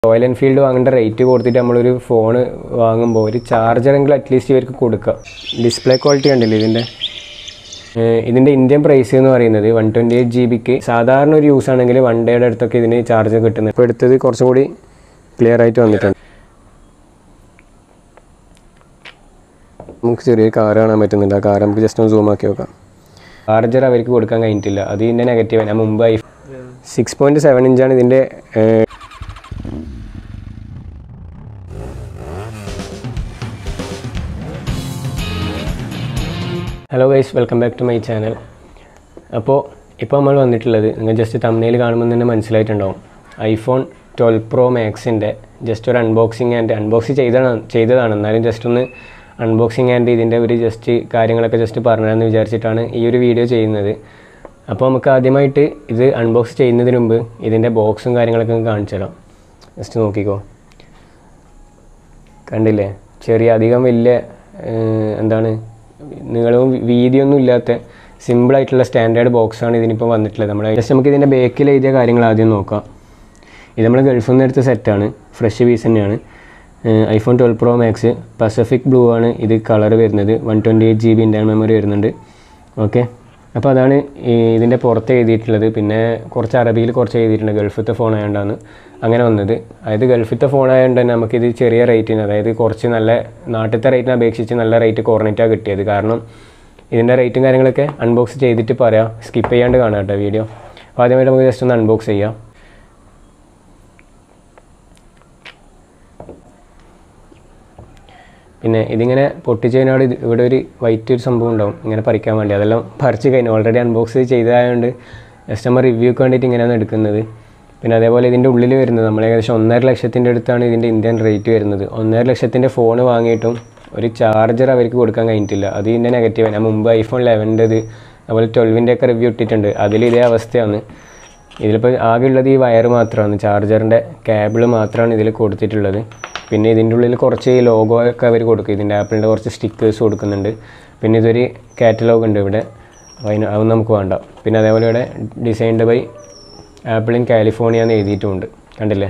royal Enfield വാങ്ങേണ്ട rate കൊടുത്തിട്ട് നമ്മളൊരു ഫോൺ വാങ്ങുമ്പോൾ ഒരു ചാർജറെങ്കിലും അറ്റ്ലീസ്റ്റ് ഇവർക്ക് കൊടുക്കുക ഡിസ്പ്ലേ ക്വാളിറ്റി കണ്ടില്ലേ ഇതിൻ്റെ ഏഹ് ഇതിൻ്റെ ഇന്ത്യൻ പ്രൈസ് എന്ന് പറയുന്നത് വൺ ട്വൻറ്റി എയ്റ്റ് ജി ബിക്ക് സാധാരണ ഒരു യൂസ് ആണെങ്കിൽ വൺ ഡേയുടെ അടുത്തൊക്കെ ഇതിന് ചാർജ് കിട്ടുന്നത് ഇപ്പോൾ എടുത്തത് കുറച്ചും കൂടി ക്ലിയർ ആയിട്ട് വന്നിട്ടുണ്ട് നമുക്ക് ചെറിയൊരു കാർ കാണാൻ പറ്റുന്നുണ്ട് ആ കാർ നമുക്ക് ജസ്റ്റ് ഒന്ന് സൂം ആക്കി നോക്കാം ചാർജർ അവർക്ക് കൊടുക്കാൻ കഴിഞ്ഞിട്ടില്ല അത് ഇതിൻ്റെ നെഗറ്റീവ് ഞാൻ മുമ്പ് ഐ സിക്സ് പോയിൻറ്റ് സെവൻ ഇഞ്ചാണ് ഇതിൻ്റെ ഏഹ്, hello guys welcome back to my channel അപ്പോൾ ഇപ്പോൾ നമ്മൾ വന്നിട്ടുള്ളത് നിങ്ങൾ ജസ്റ്റ് തമ്മിൽ കാണുമ്പോൾ തന്നെ മനസ്സിലായിട്ടുണ്ടാവും ഐഫോൺ ട്വൽവ് പ്രോ മാക്സിൻ്റെ ജസ്റ്റ് ഒരു അൺബോക്സിങ് ആൻഡ് അൺബോക്സ് ചെയ്തതാണ് ചെയ്തതാണ് എന്നാലും ജസ്റ്റ് ഒന്ന് അൺബോക്സിങ് ആൻഡ് ഇതിൻ്റെ ഒരു ജസ്റ്റ് കാര്യങ്ങളൊക്കെ ജസ്റ്റ് പറഞ്ഞതെന്ന് വിചാരിച്ചിട്ടാണ് ഈ ഒരു വീഡിയോ ചെയ്യുന്നത് അപ്പോൾ നമുക്ക് ആദ്യമായിട്ട് ഇത് അൺബോക്സ് ചെയ്യുന്നതിന് മുമ്പ് ഇതിൻ്റെ ബോക്സും കാര്യങ്ങളൊക്കെ ഒന്ന് കാണിച്ചു തരാം ജസ്റ്റ് നോക്കിക്കോ കണ്ടില്ലേ ചെറിയ അധികം വലിയ ഏഹ്, എന്താണ് നീളവും വീതിയൊന്നും ഇല്ലാത്ത സിമ്പിളായിട്ടുള്ള സ്റ്റാൻഡേർഡ് ബോക്സാണ് ഇതിനിപ്പോൾ വന്നിട്ടുള്ളത് നമ്മൾ ജസ്റ്റ് നമുക്ക് ഇതിൻ്റെ ബേക്കിൽ എഴുതിയ കാര്യങ്ങൾ ആദ്യം നോക്കാം ഇത് നമ്മൾ ഗൾഫിൽ നിന്ന് എടുത്ത സെറ്റാണ് ഫ്രഷ് പീസ് തന്നെയാണ് iPhone twelve pro max Pacific blue ആണ് ഇത് കളർ വരുന്നത് one twenty eight G B intern memory വരുന്നുണ്ട് ഓക്കെ അപ്പോൾ അതാണ് ഈ ഇതിൻ്റെ പുറത്ത് എഴുതിയിട്ടുള്ളത് പിന്നെ കുറച്ച് അറബിയിൽ കുറച്ച് എഴുതിയിട്ടുണ്ട് ഗൾഫിലത്തെ ഫോൺ ആയതുകൊണ്ടാണ് അങ്ങനെ വന്നത് അതായത് ഗൾഫിലത്തെ ഫോൺ ആയതുകൊണ്ട് തന്നെ നമുക്കിത് ചെറിയ റേറ്റിന് അതായത് കുറച്ച് നല്ല നാട്ടിലത്തെ റേറ്റിനെ അപേക്ഷിച്ച് നല്ല റേറ്റ് കുറഞ്ഞിട്ടാണ് കിട്ടിയത് കാരണം ഇതിൻ്റെ റേറ്റും കാര്യങ്ങളൊക്കെ അൺബോക്സ് ചെയ്തിട്ട് പറയാം സ്കിപ്പ് ചെയ്യാണ്ട് കാണാം കേട്ടോ വീഡിയോ അപ്പോൾ ആദ്യമായിട്ട് നമുക്ക് ജസ്റ്റ് ഒന്ന് അൺബോക്സ് ചെയ്യാം പിന്നെ ഇതിങ്ങനെ പൊട്ടിച്ചതിനോട് ഇത് ഇവിടെ ഒരു വൈറ്റ് ഒരു സംഭവം ഉണ്ടാവും ഇങ്ങനെ പറിക്കാൻ വേണ്ടി അതെല്ലാം പറിച്ച് കഴിഞ്ഞു ഓൾറെഡി അൺബോക്സ് ചെയ്തതായതുകൊണ്ട് കസ്റ്റമർ റിവ്യൂക്ക് വേണ്ടിയിട്ട് ഇങ്ങനെയാണ് എടുക്കുന്നത് പിന്നെ അതേപോലെ ഇതിൻ്റെ ഉള്ളിൽ വരുന്നത് നമ്മൾ ഏകദേശം ഒന്നര ലക്ഷത്തിൻ്റെ അടുത്താണ് ഇതിൻ്റെ ഇന്ത്യൻ റേറ്റ് വരുന്നത് ഒന്നര ലക്ഷത്തിൻ്റെ ഫോൺ വാങ്ങിയിട്ടും ഒരു ചാർജർ അവർക്ക് കൊടുക്കാൻ കഴിഞ്ഞിട്ടില്ല അത് ഇതിൻ്റെ നെഗറ്റീവ് ഞാൻ മുമ്പ് ഐഫോൺ ലെവൻ്റെത് അതുപോലെ ട്വൽവിൻ്റെ ഒക്കെ റിവ്യൂ ഇട്ടിട്ടുണ്ട് അതിൽ ഇതേ അവസ്ഥയാണ് ഇതിലിപ്പോൾ ആകെയുള്ളത് ഈ വയർ മാത്രമാണ് ചാർജറിൻ്റെ കേബിൾ മാത്രമാണ് ഇതിൽ കൊടുത്തിട്ടുള്ളത് പിന്നെ ഇതിൻ്റെ ഉള്ളിൽ കുറച്ച് ലോഗോ ഒക്കെ അവർ കൊടുക്കും ഇതിൻ്റെ ആപ്പിളിൻ്റെ കുറച്ച് സ്റ്റിക്കേഴ്സ് കൊടുക്കുന്നുണ്ട് പിന്നെ ഇതൊരു കാറ്റലോഗ് ഉണ്ട് ഇവിടെ അപ്പോൾ അതിന് അതൊന്നും നമുക്ക് വേണ്ട പിന്നെ അതേപോലെ ഇവിടെ designed by Apple in California എന്ന് എഴുതിയിട്ടുമുണ്ട് കണ്ടില്ലേ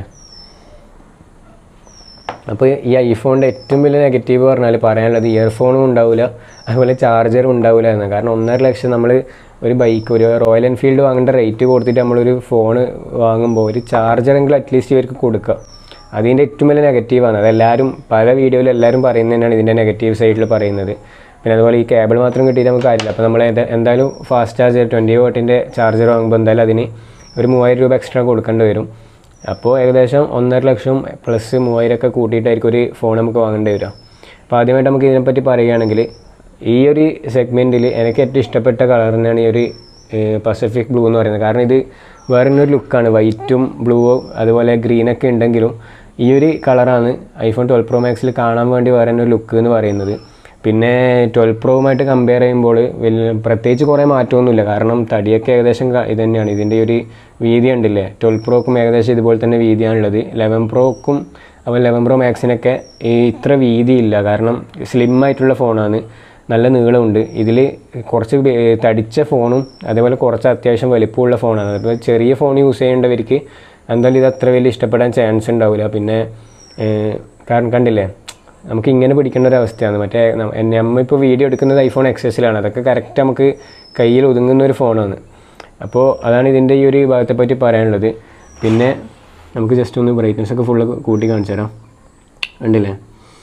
അപ്പോൾ ഈ ഐഫോണിൻ്റെ ഏറ്റവും വലിയ നെഗറ്റീവ് പറഞ്ഞാൽ പറയാനുള്ളത് ഇയർഫോണും ഉണ്ടാവില്ല അതുപോലെ ചാർജറും ഉണ്ടാവില്ല എന്ന് കാരണം ഒന്നര ലക്ഷം നമ്മൾ ഒരു ബൈക്ക് ഒരു റോയൽ എൻഫീൽഡ് വാങ്ങേണ്ട റേറ്റ് കൊടുത്തിട്ട് നമ്മളൊരു ഫോണ് വാങ്ങുമ്പോൾ ഒരു ചാർജറെങ്കിലും അറ്റ്ലീസ്റ്റ് ഇവർക്ക് കൊടുക്കുക അതിൻ്റെ ഏറ്റവും വലിയ നെഗറ്റീവാണ് അതെല്ലാവരും പല വീഡിയോയിലും എല്ലാവരും പറയുന്നത് തന്നെയാണ് ഇതിൻ്റെ നെഗറ്റീവ് സൈഡിൽ പറയുന്നത് പിന്നെ അതുപോലെ ഈ കേബിൾ മാത്രം കിട്ടിയിട്ട് നമുക്ക് കാര്യമില്ല അപ്പോൾ നമ്മൾ ഏത- എന്തായാലും ഫാസ്റ്റ് ചാർജർ ട്വൻറ്റി വോട്ടിൻ്റെ ചാർജർ വാങ്ങുമ്പോൾ എന്തായാലും അതിന് ഒരു മൂവായിരം രൂപ എക്സ്ട്രാ കൊടുക്കേണ്ടി വരും അപ്പോൾ ഏകദേശം ഒന്നര ലക്ഷം പ്ലസ് മൂവായിരം ഒക്കെ കൂട്ടിയിട്ടായിരിക്കും ഒരു ഫോൺ നമുക്ക് വാങ്ങേണ്ടി വരിക അപ്പോൾ ആദ്യമായിട്ട് നമുക്ക് ഇതിനെപ്പറ്റി പറയുകയാണെങ്കിൽ ഈ ഒരു സെഗ്മെൻറ്റിൽ എനിക്ക് ഏറ്റവും ഇഷ്ടപ്പെട്ട കളർ തന്നെയാണ് ഈ ഒരു പസഫിക് ബ്ലൂ എന്ന് പറയുന്നത് കാരണം ഇത് വേറെ ഒരു ലുക്കാണ് വൈറ്റും ബ്ലൂവും അതുപോലെ ഗ്രീനൊക്കെ ഉണ്ടെങ്കിലും ഈ ഒരു കളറാണ് ഐഫോൺ ട്വൽവ് പ്രോ മാക്സിൽ കാണാൻ വേണ്ടി വേറെ ഒരു ലുക്ക് എന്ന് പറയുന്നത് പിന്നെ ട്വൽവ് പ്രോവുമായിട്ട് കമ്പയർ ചെയ്യുമ്പോൾ വലിയ പ്രത്യേകിച്ച് കുറേ മാറ്റമൊന്നുമില്ല കാരണം തടിയൊക്കെ ഏകദേശം ക- ഇത് തന്നെയാണ് ഇതിൻ്റെ ഒരു വീതി ഉണ്ടല്ലേ ട്വൽവ് പ്രോക്കും ഏകദേശം ഇതുപോലെ തന്നെ വീതിയാണുള്ളത് ലെവൻ പ്രോക്കും അപ്പോൾ ലെവൻ പ്രോ മാക്സിനൊക്കെ ഈ ഇത്ര വീതിയില്ല കാരണം സ്ലിം ആയിട്ടുള്ള ഫോണാണ് നല്ല നീളമുണ്ട് ഇതിൽ കുറച്ച് ബേ- തടിച്ച ഫോണും അതേപോലെ കുറച്ച് അത്യാവശ്യം വലിപ്പമുള്ള ഫോണാണ് അപ്പോൾ ചെറിയ ഫോൺ യൂസ് ചെയ്യേണ്ടവർക്ക് എന്തായാലും ഇത് അത്ര വലിയ ഇഷ്ടപ്പെടാൻ ചാൻസ് ഉണ്ടാവില്ല പിന്നെ ഏഹ്, കാരണം കണ്ടില്ലേ നമുക്ക് ഇങ്ങനെ പിടിക്കേണ്ട ഒരു അവസ്ഥയാണ് മറ്റേ ന- എന്നെ അമ്മ ഇപ്പോൾ വീഡിയോ എടുക്കുന്നത് ഐഫോൺ എക്സസിലാണ് അതൊക്കെ കറക്റ്റ് നമുക്ക് കയ്യിൽ ഒതുങ്ങുന്ന ഒരു ഫോണാണ് അപ്പോൾ അതാണ് ഇതിൻ്റെ ഈ ഒരു ഭാഗത്തെ പറ്റി പറയാനുള്ളത് പിന്നെ നമുക്ക് ജസ്റ്റ് ഒന്ന് ബ്രൈറ്റ്നസ് ഒക്കെ ഫുള്ള് കൂട്ടി കാണിച്ചു തരാം കണ്ടില്ലേ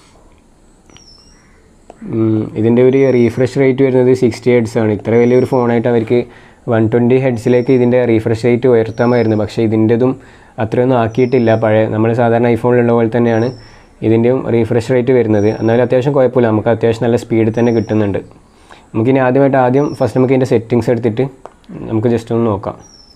ഉം, ഇതിൻ്റെ ഒരു റീഫ്രഷ് റേറ്റ് വരുന്നത് സിക്സ്റ്റി ഹെഡ്സ് ആണ് ഇത്ര വലിയൊരു ഫോണായിട്ട് അവർക്ക് വൺ ട്വൻറ്റി ഹെഡ്സിലേക്ക് ഇതിൻ്റെ റീഫ്രഷ് റേറ്റ് ഉയർത്താമായിരുന്നു പക്ഷേ ഇതിൻ്റെതും അത്രയൊന്നും ആക്കിയിട്ടില്ല പഴയ നമ്മൾ സാധാരണ ഐഫോണിലുള്ള പോലെ തന്നെയാണ് ഇതിൻ്റെയും റീഫ്രഷ് റേറ്റ് വരുന്നത് എന്നാലും അത്യാവശ്യം കുഴപ്പമില്ല നമുക്ക് അത്യാവശ്യം നല്ല സ്പീഡിൽ തന്നെ കിട്ടുന്നുണ്ട് നമുക്കിനി ആദ്യമായിട്ട് ആദ്യം ഫസ്റ്റ് നമുക്ക് ഇതിൻ്റെ സെറ്റിങ്സ് എടുത്തിട്ട് നമുക്ക് ജസ്റ്റ് ഒന്ന് നോക്കാം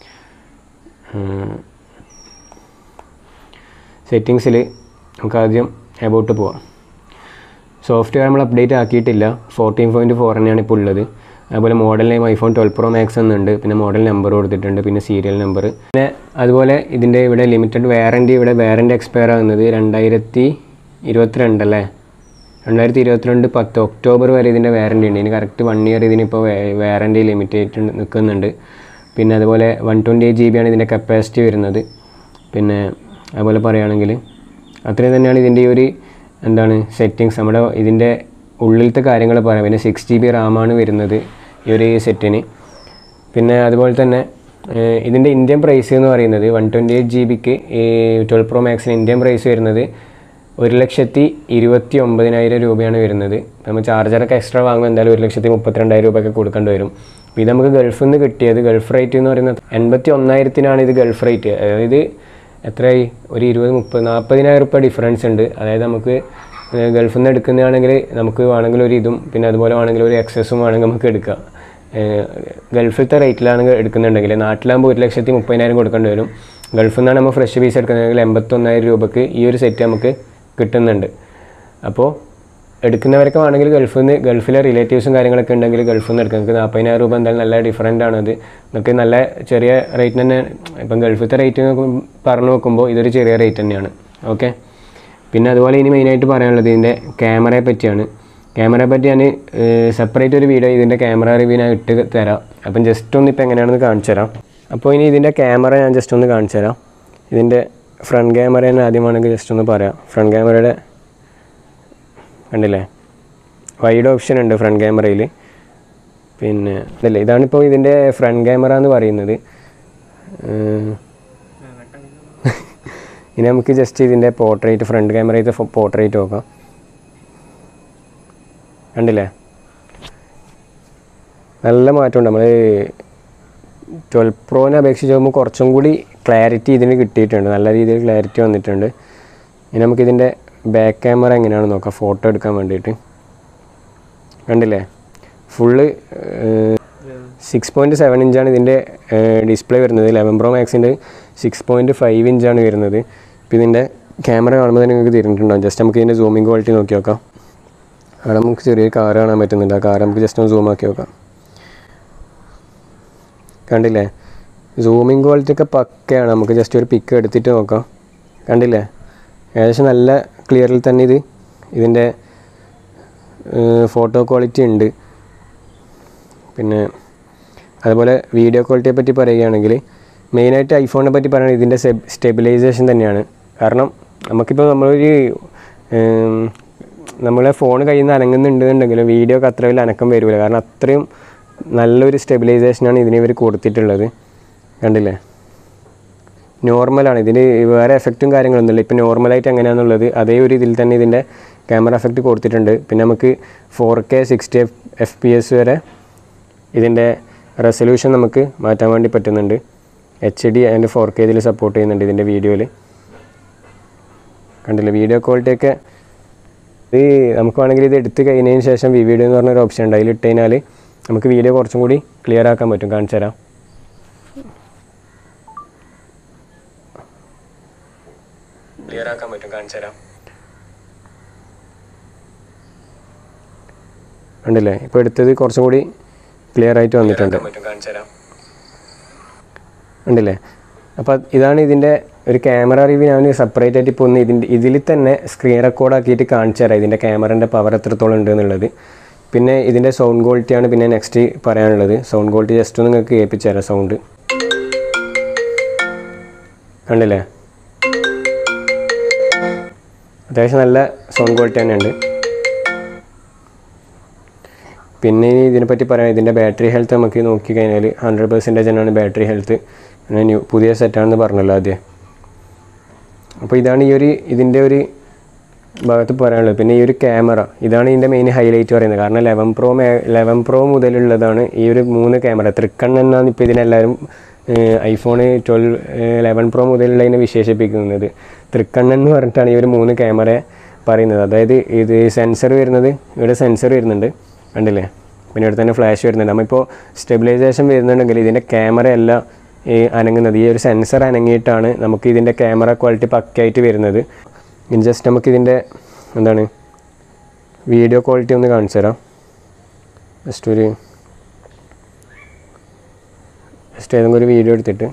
സെറ്റിങ്സിൽ നമുക്ക് ആദ്യം എബൌട്ട് പോവാം സോഫ്റ്റ്വെയർ നമ്മൾ അപ്ഡേറ്റ് ആക്കിയിട്ടില്ല ഫോർട്ടീൻ പോയിൻറ്റ് ഫോർ തന്നെയാണ് ഇപ്പോൾ ഉള്ളത് അതുപോലെ model name iPhone twelve pro max എന്നുണ്ട് പിന്നെ മോഡൽ നമ്പർ കൊടുത്തിട്ടുണ്ട് പിന്നെ സീരിയൽ നമ്പർ പിന്നെ അതുപോലെ ഇതിൻ്റെ ഇവിടെ ലിമിറ്റഡ് വാറൻറ്റി ഇവിടെ വാറൻറ്റി എക്സ്പയർ ആകുന്നത് രണ്ടായിരത്തി ഇരുപത്തിരണ്ട് അല്ലേ രണ്ടായിരത്തി ഇരുപത്തിരണ്ട് പത്ത് ഒക്ടോബർ വരെ ഇതിൻ്റെ വാറൻറ്റി ഉണ്ട് ഇനി കറക്റ്റ് വൺ ഇയർ ഇതിനിപ്പോൾ വാറൻറ്റി ലിമിറ്റ് ആയിട്ട് നിൽക്കുന്നുണ്ട് പിന്നെ അതുപോലെ one twenty eight G B ആണ് ഇതിൻ്റെ കപ്പാസിറ്റി വരുന്നത് പിന്നെ അതുപോലെ പറയുകയാണെങ്കിൽ അത്രയും തന്നെയാണ് ഇതിൻ്റെ ഈ ഒരു എന്താണ് സെറ്റിങ്സ് നമ്മുടെ ഇതിൻ്റെ ഉള്ളിലത്തെ കാര്യങ്ങൾ പറയാം പിന്നെ സിക്സ് ജി ബി റാമാണ് വരുന്നത് ഈ ഒരു സെറ്റിന് പിന്നെ അതുപോലെ തന്നെ ഏഹ്, ഇതിൻ്റെ ഇന്ത്യൻ പ്രൈസ് എന്ന് പറയുന്നത് വൺ ട്വൻറ്റി എയ്റ്റ് ജി ബിക്ക് ഈ ട്വൽവ് പ്രോ മാക്സിന് ഇന്ത്യൻ പ്രൈസ് വരുന്നത് ഒരു ലക്ഷത്തി ഇരുപത്തി ഒമ്പതിനായിരം രൂപയാണ് വരുന്നത് നമ്മൾ ചാർജറൊക്കെ എക്സ്ട്രാ വാങ്ങുമ്പോൾ എന്തായാലും ഒരു ലക്ഷത്തി മുപ്പത്തിരണ്ടായിരം രൂപയൊക്കെ കൊടുക്കേണ്ടി വരും അപ്പോൾ ഇത് നമുക്ക് ഗൾഫിൽ നിന്ന് കിട്ടിയത് ഗൾഫ് റേറ്റ് എന്ന് പറയുന്നത് എൺപത്തി ഒന്നായിരത്തിനാണ് ഇത് ഗൾഫ് റേറ്റ് അതായത് എത്രയായി ഒരു ഇരുപത് മുപ്പത് നാൽപ്പതിനായിരം രൂപ ഡിഫറൻസ് ഉണ്ട് അതായത് നമുക്ക് ഏഹ് ഗൾഫിൽ നിന്ന് എടുക്കുന്നതാണെങ്കിൽ നമുക്ക് വേണമെങ്കിൽ ഒരു ഇതും പിന്നെ അതുപോലെ വേണമെങ്കിൽ ഒരു എക്സസും വേണമെങ്കിൽ നമുക്ക് എടുക്കാം ഏഹ് ഗൾഫിലത്തെ റേറ്റിലാണെങ്കിൽ എടുക്കുന്നുണ്ടെങ്കിൽ നാട്ടിലാകുമ്പോൾ ഒരു ലക്ഷത്തി മുപ്പതിനായിരം കൊടുക്കേണ്ടി വരും ഗൾഫിൽ നിന്നാണ് നമ്മൾ ഫ്രഷ് പീസ് എടുക്കുന്നതെങ്കിൽ എൺപത്തൊന്നായിരം രൂപക്ക് ഈ ഒരു സെറ്റ് നമുക്ക് കിട്ടുന്നുണ്ട് അപ്പോൾ എടുക്കുന്നവരൊക്കെ വേണമെങ്കിൽ ഗൾഫിൽ നിന്ന് ഗൾഫിലെ റിലേറ്റീവ്സും കാര്യങ്ങളൊക്കെ ഉണ്ടെങ്കിൽ ഗൾഫിൽ നിന്ന് എടുക്കാം നിങ്ങൾക്ക് നാൽപ്പതിനായിരം രൂപ എന്തായാലും നല്ല ഡിഫറൻ്റ് ആണത് നിങ്ങൾക്ക് നല്ല ചെറിയ റേറ്റ് തന്നെ ഇപ്പം ഗൾഫിലത്തെ റേറ്റ് പറഞ്ഞു നോക്കുമ്പോൾ ഇതൊരു ചെറിയ റേറ്റ് തന്നെയാണ് ഓക്കെ പിന്നെ അതുപോലെ ഇനി മെയിനായിട്ട് പറയാനുള്ളത് ഇതിൻ്റെ ക്യാമറയെ പറ്റിയാണ് ക്യാമറയെ പറ്റി ഞാൻ സെപ്പറേറ്റ് ഒരു വീഡിയോ ഇതിൻ്റെ ക്യാമറ റിവ്യൂ ഞാൻ ഇട്ട് തരാം അപ്പം ജസ്റ്റ് ഒന്ന് ഇപ്പോൾ എങ്ങനെയാണെന്ന് കാണിച്ചു തരാം അപ്പോൾ ഇനി ഇതിൻ്റെ ക്യാമറ ഞാൻ ജസ്റ്റ് ഒന്ന് കാണിച്ചു തരാം ഇതിൻ്റെ ഫ്രണ്ട് ക്യാമറ തന്നെ ആദ്യമാണെങ്കിൽ ജസ്റ്റ് ഒന്ന് പറയാം ഫ്രണ്ട് ക്യാമറയുടെ കണ്ടില്ലേ വൈഡ് ഓപ്ഷൻ ഉണ്ട് ഫ്രണ്ട് ക്യാമറയിൽ പിന്നെ ഇതല്ലേ ഇതാണിപ്പോൾ ഇതിൻ്റെ ഫ്രണ്ട് ക്യാമറ എന്ന് പറയുന്നത് ഏഹ് ഇനി നമുക്ക് ജസ്റ്റ് ഇതിൻ്റെ പോർട്രേറ്റ് ഫ്രണ്ട് ക്യാമറയിലത്തെ പോർട്രേറ്റ് നോക്കാം കണ്ടില്ലേ നല്ല മാറ്റമുണ്ട് നമ്മൾ ട്വൽവ് പ്രോനെ അപേക്ഷിച്ച് നോക്കുമ്പോൾ കുറച്ചും കൂടി ക്ലാരിറ്റി ഇതിന് കിട്ടിയിട്ടുണ്ട് നല്ല രീതിയിൽ ക്ലാരിറ്റി വന്നിട്ടുണ്ട് ഇനി നമുക്കിതിൻ്റെ ബാക്ക് ക്യാമറ എങ്ങനെയാണെന്ന് നോക്കാം ഫോട്ടോ എടുക്കാൻ വേണ്ടിയിട്ട് കണ്ടില്ലേ ഫുള്ള് സിക്സ് പോയിൻറ്റ് സെവൻ ഇഞ്ചാണ് ഇതിൻ്റെ ഡിസ്പ്ലേ വരുന്നത് ലെവൻ പ്രോ മാക്സിൻ്റെ സിക്സ് പോയിൻറ്റ് ഫൈവ് ഇഞ്ചാണ് വരുന്നത് ഇപ്പോൾ ഇതിൻ്റെ ക്യാമറ കാണുമ്പോൾ തന്നെ നിങ്ങൾക്ക് തിരിഞ്ഞിട്ടുണ്ടാവും ജസ്റ്റ് നമുക്ക് ഇതിൻ്റെ സൂമിങ് ക്വാളിറ്റി നോക്കി നോക്കാം അവിടെ നമുക്ക് ചെറിയൊരു കാർ കാണാൻ പറ്റുന്നുണ്ട് ആ കാർ നമുക്ക് ജസ്റ്റ് ഒന്ന് സൂം ആക്കി നോക്കാം കണ്ടില്ലേ സൂമിങ് ക്വാളിറ്റി ഒക്കെ പക്കയാണ് നമുക്ക് ജസ്റ്റ് ഒരു പിക്ക് എടുത്തിട്ട് നോക്കാം കണ്ടില്ലേ ഏകദേശം നല്ല ക്ലിയറിൽ തന്നെ ഇത് ഇതിൻ്റെ ഫോട്ടോ ക്വാളിറ്റി ഉണ്ട് പിന്നെ അതുപോലെ വീഡിയോ ക്വാളിറ്റിയെ പറ്റി പറയുകയാണെങ്കിൽ മെയിനായിട്ട് ഐഫോണിനെ പറ്റി പറയുന്നത് ഇതിൻ്റെ സ്റ്റെബിലൈസേഷൻ തന്നെയാണ് കാരണം നമുക്കിപ്പോൾ നമ്മളൊരു ഉം, നമ്മളെ ഫോൺ കയ്യിൽ നിന്ന് അനങ്ങുന്നുണ്ടെന്നുണ്ടെങ്കിലും വീഡിയോ ഒക്കെ അത്ര വലിയ അനക്കം വരില്ല കാരണം അത്രയും നല്ലൊരു സ്റ്റെബിലൈസേഷനാണ് ഇതിന് ഇവർ കൊടുത്തിട്ടുള്ളത് കണ്ടില്ലേ നോർമലാണ് ഇതിന് വേറെ എഫക്റ്റും കാര്യങ്ങളൊന്നുമില്ല ഇപ്പോൾ നോർമലായിട്ട് എങ്ങനെയാണെന്നുള്ളത് അതേ ഒരു ഇതിൽ തന്നെ ഇതിൻ്റെ ക്യാമറ എഫക്റ്റ് കൊടുത്തിട്ടുണ്ട് പിന്നെ നമുക്ക് four K sixty F F P S വരെ ഇതിൻ്റെ റെസൊല്യൂഷൻ നമുക്ക് മാറ്റാൻ വേണ്ടി പറ്റുന്നുണ്ട് H D and four K ഇതിൽ സപ്പോർട്ട് ചെയ്യുന്നുണ്ട് ഇതിൻ്റെ വീഡിയോയിൽ കണ്ടില്ലേ വീഡിയോ ക്വാളിറ്റിയൊക്കെ ഇത് നമുക്ക് വേണമെങ്കിൽ ഇത് എടുത്ത് കഴിഞ്ഞതിന് ശേഷം വി വീഡിയോ എന്ന് പറഞ്ഞൊരു ഓപ്ഷൻ ഉണ്ട് അതിൽ ഇട്ട് കഴിഞ്ഞാൽ നമുക്ക് വീഡിയോ കുറച്ചും കൂടി ക്ലിയർ ആക്കാൻ പറ്റും കാണിച്ചു തരാം ക്ലിയർ ആക്കാൻ പറ്റും കാണിച്ചു തരാം കണ്ടില്ലേ ഇപ്പോൾ എടുത്തത് കുറച്ചും കൂടി ക്ലിയർ ആയിട്ട് വന്നിട്ടുണ്ട് ഉണ്ടല്ലേ അപ്പോൾ ഇതാണ് ഇതിൻ്റെ ഒരു ക്യാമറ റിവ്യൂ ഞാൻ സെപ്പറേറ്റ് ആയിട്ട് ഇപ്പോൾ ഒന്ന് ഇതിൻ്റെ ഇതിൽ തന്നെ സ്ക്രീൻ റെക്കോർഡ് ആക്കിയിട്ട് കാണിച്ചു തരാം ഇതിൻ്റെ ക്യാമറൻ്റെ പവർ എത്രത്തോളം ഉണ്ട് എന്നുള്ളത് പിന്നെ ഇതിൻ്റെ സൗണ്ട് ക്വാളിറ്റിയാണ് പിന്നെ നെക്സ്റ്റ് പറയാനുള്ളത് സൗണ്ട് ക്വാളിറ്റി ജസ്റ്റ് ഒന്ന് നിങ്ങൾക്ക് കേൾപ്പിച്ചു തരാം സൗണ്ട് കണ്ടില്ലേ അത്യാവശ്യം നല്ല സൗണ്ട് ക്വാളിറ്റി തന്നെയുണ്ട് പിന്നെ ഇനി ഇതിനെപ്പറ്റി പറയാം ഇതിൻ്റെ ബാറ്ററി ഹെൽത്ത് നമുക്ക് നോക്കി കഴിഞ്ഞാൽ ഹൺഡ്രഡ് പെർസെൻറ്റേജ് തന്നെയാണ് ബാറ്ററി ഹെൽത്ത് പിന്നെ ന്യൂ പുതിയ സെറ്റാണെന്ന് പറഞ്ഞല്ലോ ആദ്യം അപ്പോൾ ഇതാണ് ഈ ഒരു ഇതിൻ്റെ ഒരു ഭാഗത്ത് പറയാനുള്ളത് പിന്നെ ഈ ഒരു ക്യാമറ ഇതാണ് ഇതിൻ്റെ മെയിൻ ഹൈലൈറ്റ് പറയുന്നത് കാരണം ലെവൻ പ്രോ ലെവൻ പ്രോ മുതലുള്ളതാണ് ഈ ഒരു മൂന്ന് ക്യാമറ തൃക്കണ്ണെന്നാണ് ഇപ്പോൾ ഇതിനെല്ലാവരും ഐഫോൺ ട്വൽവ് ലെവൻ പ്രോ മുതലുള്ളതിനെ വിശേഷിപ്പിക്കുന്നത് തൃക്കണ്ണൻ എന്ന് പറഞ്ഞിട്ടാണ് ഈ ഒരു മൂന്ന് ക്യാമറ പറയുന്നത് അതായത് ഇത് സെൻസർ വരുന്നത് ഇവിടെ സെൻസർ വരുന്നുണ്ട് കണ്ടില്ലേ പിന്നെ ഇവിടെ തന്നെ ഫ്ലാഷ് വരുന്നുണ്ട് നമ്മളിപ്പോൾ സ്റ്റെബിലൈസേഷൻ വരുന്നുണ്ടെങ്കിൽ ഇതിൻ്റെ ക്യാമറ അല്ല ഈ അനങ്ങുന്നത് ഈ ഒരു സെൻസർ അനങ്ങിയിട്ടാണ് നമുക്ക് ഇതിൻ്റെ ക്യാമറ ക്വാളിറ്റി പക്കയായിട്ട് വരുന്നത് ഇനി ജസ്റ്റ് നമുക്ക് ഇതിൻ്റെ എന്താണ് വീഡിയോ ക്വാളിറ്റി ഒന്ന് കാണിച്ചു തരാം ജസ്റ്റ് ഒരു ജസ്റ്റ് ഏതെങ്കിലും ഒരു വീഡിയോ എടുത്തിട്ട്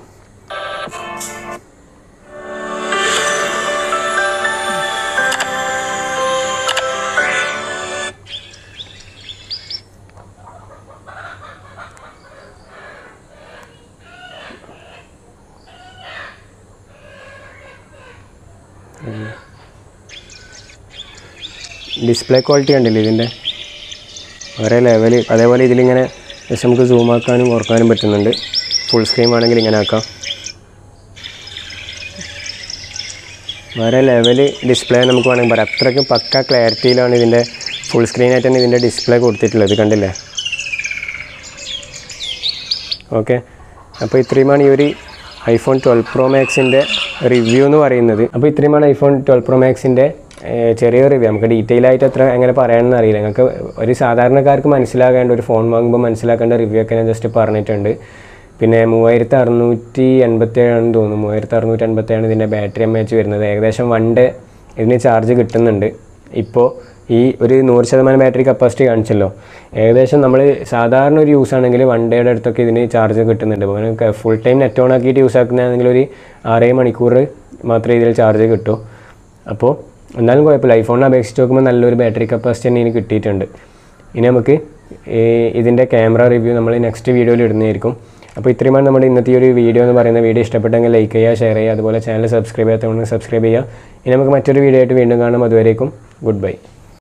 ഡിസ്പ്ലേ ക്വാളിറ്റി കണ്ടില്ലേ ഇതിൻ്റെ ഒരേ ലെവൽ അതേപോലെ ഇതിലിങ്ങനെ ജസ്റ്റ് നമുക്ക് സൂം ആക്കാനും കുറക്കാനും പറ്റുന്നുണ്ട് ഫുൾ സ്ക്രീൻ ആണെങ്കിൽ ഇങ്ങനെ ആക്കാം വേറെ ലെവൽ ഡിസ്പ്ലേ നമുക്ക് വേണമെങ്കിൽ പറയാം അത്രയ്ക്ക് പക്ക ക്ലാരിറ്റിയിലാണ് ഇതിൻ്റെ ഫുൾ സ്ക്രീനായിട്ട് തന്നെ ഇതിൻ്റെ ഡിസ്പ്ലേ കൊടുത്തിട്ടുള്ളത് കണ്ടില്ലേ ഓക്കെ അപ്പോൾ ഇത്രയുമാണ് ഈ ഒരു ഐഫോൺ ട്വൽവ് പ്രോ മാക്സിൻ്റെ റിവ്യൂ എന്ന് പറയുന്നത് അപ്പോൾ ഇത്രയുമാണ് ഐഫോൺ ട്വൽവ് പ്രോ മാക്സിൻ്റെ ചെറിയ റിവ്യൂ നമുക്ക് ഡീറ്റെയിൽ ആയിട്ട് അത്ര എങ്ങനെ പറയാമെന്ന് അറിയില്ല നിങ്ങൾക്ക് ഒരു സാധാരണക്കാർക്ക് മനസ്സിലാകേണ്ട ഒരു ഫോൺ വാങ്ങുമ്പോൾ മനസ്സിലാക്കേണ്ട റിവ്യൂ ഒക്കെ ഞാൻ ജസ്റ്റ് പറഞ്ഞിട്ടുണ്ട് പിന്നെ മൂവായിരത്തി അറുന്നൂറ്റി എൺപത്തേഴാണെന്ന് തോന്നുന്നു മൂവായിരത്തി അറുന്നൂറ്റി എൺപത്തേഴാണ് ഇതിൻ്റെ ബാറ്ററി എം എച്ച് വരുന്നത് ഏകദേശം വൺ ഡേ ഇതിന് ചാർജ് കിട്ടുന്നുണ്ട് ഇപ്പോൾ ഈ ഒരു നൂറ് ശതമാനം ബാറ്ററി കപ്പാസിറ്റി കാണിച്ചല്ലോ ഏകദേശം നമ്മൾ സാധാരണ ഒരു യൂസ് ആണെങ്കിൽ വൺ ഡേയുടെ അടുത്തൊക്കെ ഇതിന് ചാർജ് കിട്ടുന്നുണ്ട് അപ്പോൾ നമുക്ക് ഫുൾ ടൈം നെറ്റ് ഓൺ ആക്കിയിട്ട് യൂസ് ആക്കുന്നതാണെങ്കിൽ ഒരു ആറേഴ് മണിക്കൂർ മാത്രമേ ഇതിൽ ചാർജ് കിട്ടൂ അപ്പോൾ എന്നാലും കുഴപ്പമില്ല ഐഫോണിനെ അപേക്ഷിച്ച് നോക്കുമ്പോൾ നല്ലൊരു ബാറ്ററി കപ്പാസിറ്റി തന്നെ ഇതിന് കിട്ടിയിട്ടുണ്ട് ഇനി നമുക്ക് ഈ ഇതിൻ്റെ ക്യാമറ റിവ്യൂ നമ്മൾ നെക്സ്റ്റ് വീഡിയോയിൽ ഇടുന്നതായിരിക്കും അപ്പോൾ ഇത്രയുമാണ് നമ്മുടെ ഇന്നത്തെ ഈ ഒരു വീഡിയോ എന്ന് പറയുന്ന വീഡിയോ ഇഷ്ടപ്പെട്ടെങ്കിൽ ലൈക്ക് ചെയ്യുക ഷെയർ ചെയ്യുക അതുപോലെ ചാനൽ സബ്സ്ക്രൈബ് ചെയ്യാത്തവണെങ്കിൽ സബ്സ്ക്രൈബ് ചെയ്യുക ഇനി നമുക്ക് മറ്റൊരു വീഡിയോ ആയിട്ട് വീണ്ടും കാണാം അതുവരേക്കും ഗുഡ് ബൈ